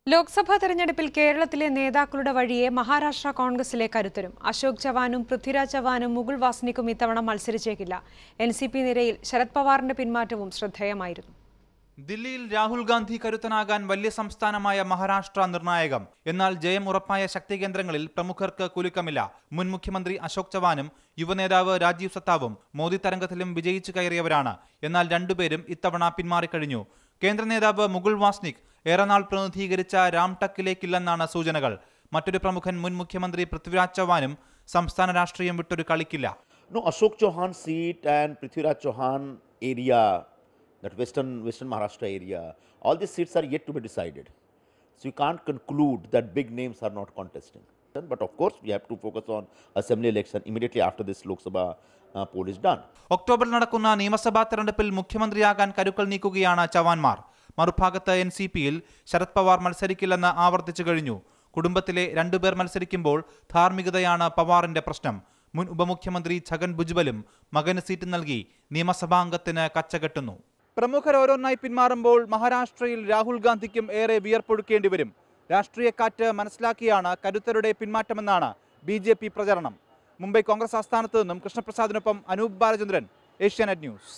ലോക്സഭാ തെരഞ്ഞെടുപ്പിൽ കേരളത്തിലെ നേതാക്കളുടെ വഴിയെ മഹാരാഷ്ട്ര കോൺഗ്രസിലെ കരുത്തരും അശോക് ചവാനും പൃഥ്വിരാജ് ചവാനും മുകുൾ വാസ്നിക്കും ഇത്തവണ മത്സരിച്ചേക്കില്ല എൻ സി പി നിരയിൽ ശരത് പവാറിന്റെ പിന്മാറ്റവും ശ്രദ്ധേയമായിരുന്നു ദില്ലിയിൽ രാഹുൽ ഗാന്ധി കരുത്തനാകാൻ വലിയ സംസ്ഥാനമായ മഹാരാഷ്ട്ര നിർണായകം എന്നാൽ ജയം ഉറപ്പായ ശക്തി കേന്ദ്രങ്ങളിൽ പ്രമുഖർക്ക് കുലുക്കമില്ല മുൻ മുഖ്യമന്ത്രി അശോക് ചവാനും യുവനേതാവ് രാജീവ് സത്താവും മോദി തരംഗത്തിലും വിജയിച്ചു കയറിയവരാണ് എന്നാൽ രണ്ടുപേരും ഇത്തവണ പിന്മാറിക്കഴിഞ്ഞു കേന്ദ്ര നേതാവ് മുകുൾ വാസ്നിക് ഏറെ നാൾ പ്രതിനിധീകരിച്ച രാംടക്കിലേക്കില്ലെന്നാണ് സൂചനകൾ മറ്റൊരു പ്രമുഖൻ മുൻ മുഖ്യമന്ത്രി പൃഥ്വിരാജ് ചവാനും സംസ്ഥാന രാഷ്ട്രീയം വിട്ടൊരു കളിക്കില്ല No, Ashok Chauhan seat and Prithviraj Chauhan area, that western western Maharashtra area, all these seats are yet to be decided. So you can't conclude that big names are not contesting. But of course, we have to focus on assembly election immediately after this Lok Sabha uh, poll is done. ഒക്ടോബറിൽ നടക്കുന്ന നിയമസഭാ തെരഞ്ഞെടുപ്പിൽ മുഖ്യമന്ത്രിയാകാൻ കരുക്കൾ നീക്കുകയാണ് ചവാൻമാർ മറുഭാഗത്ത് N C പിയിൽ ശരത് പവാർ മത്സരിക്കില്ലെന്ന് ആവർത്തിച്ചു കഴിഞ്ഞു കുടുംബത്തിലെ രണ്ടുപേർ മത്സരിക്കുമ്പോൾ ധാർമ്മികതയാണ് പവാറിന്റെ പ്രശ്നം മുൻ ഉപമുഖ്യമന്ത്രി ഛഗൻ ഭുജ്ബലും മകന് സീറ്റ് നൽകി നിയമസഭാ അംഗത്തിന് കച്ചകെട്ടുന്നു പ്രമുഖർ ഓരോന്നായി പിന്മാറുമ്പോൾ മഹാരാഷ്ട്രയിൽ രാഹുൽ ഗാന്ധിക്കും ഏറെ വിയർപ്പൊഴുക്കേണ്ടി വരും രാഷ്ട്രീയക്കാറ്റ് മനസ്സിലാക്കിയാണ് കരുത്തരുടെ പിന്മാറ്റമെന്നാണ് ബി ജെ പി പ്രചരണം മുംബൈ കോൺഗ്രസ് ആസ്ഥാനത്ത് നിന്നും കൃഷ്ണപ്രസാദിനൊപ്പം അനൂപ് ബാലചന്ദ്രൻ ഏഷ്യാനെറ്റ് ന്യൂസ്